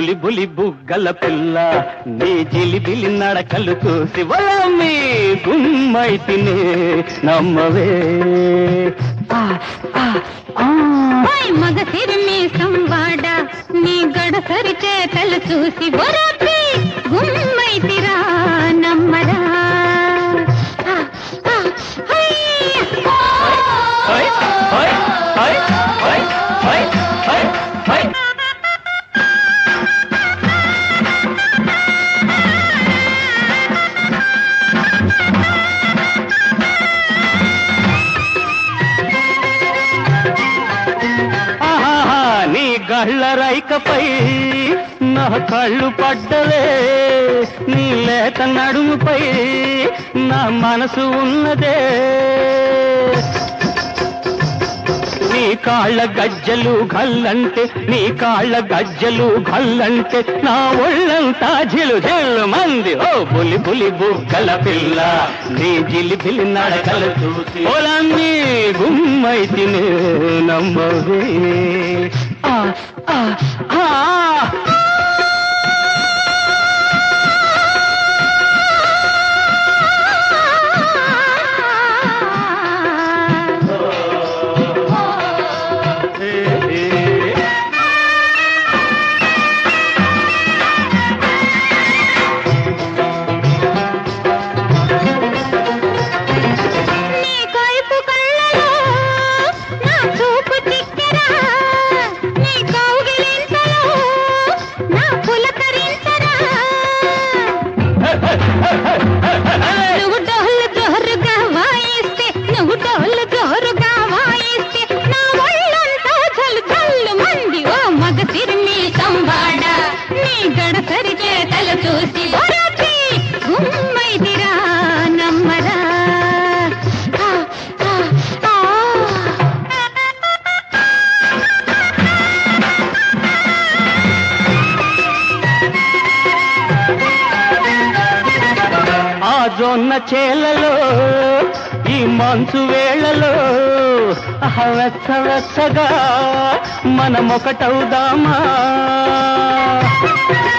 Bully bully బుగ్గల పిల్ల నీ జిలిబిలి నడకలు చూసి వలమి గుమ్మై తినే నమ్మవే ఆ, ఆ, ఆ. ఓయ్ మగ సిరిమి సంవాడ నీ గడసరి చేతలు చూసి బొరపి గుమ్మైతిరా నమ్మరా ఆ, ఆ, హయ్య. హై, హై, హై, హై, హై, హై, హై. ఆహాహా, నీ గళ్ళ రైకపై నా కళ్ళు పడ్డలే నీ లేత నడుముపై నా మనసు ఉన్నదే నీ కాళ్ళ గజ్జలు గల్లంటే నీ కాళ్ళ గజ్జలు గల్లంటే నా ఒళ్ళంతా జిలు జిల్లు మంది ఓ పులి పులి బుగ్గల పిల్ల నీ జిలి పిలి నడకలు చూసి పొలన్నీ గుమ్మై తినే నమ్మవే ఆ, ఆ, ఆ. నీ కైపు కళ్ళలో నా చూపు చిక్కెరా నీ కౌగిలింతలో నా పులకరించరా నువ్వు డోలు జోరుగా వాయిస్తే నువ్వు డోలు జోరుగా వాయిస్తే నా ఒళ్ళంతా జల్లు జల్లు మంది ఓ మగ తిరిమి సంవాడ నీ గడసరి చేతలు చూసి ఒరపి గుమ్మైదిరా నమ్మరా ఆ, ఆ, ఆ. ఆ జొన్న చేలలో ఈ మంచు వేళలో ఆహ వెచ్చ వెచ్చగా మనమొకటవుదామా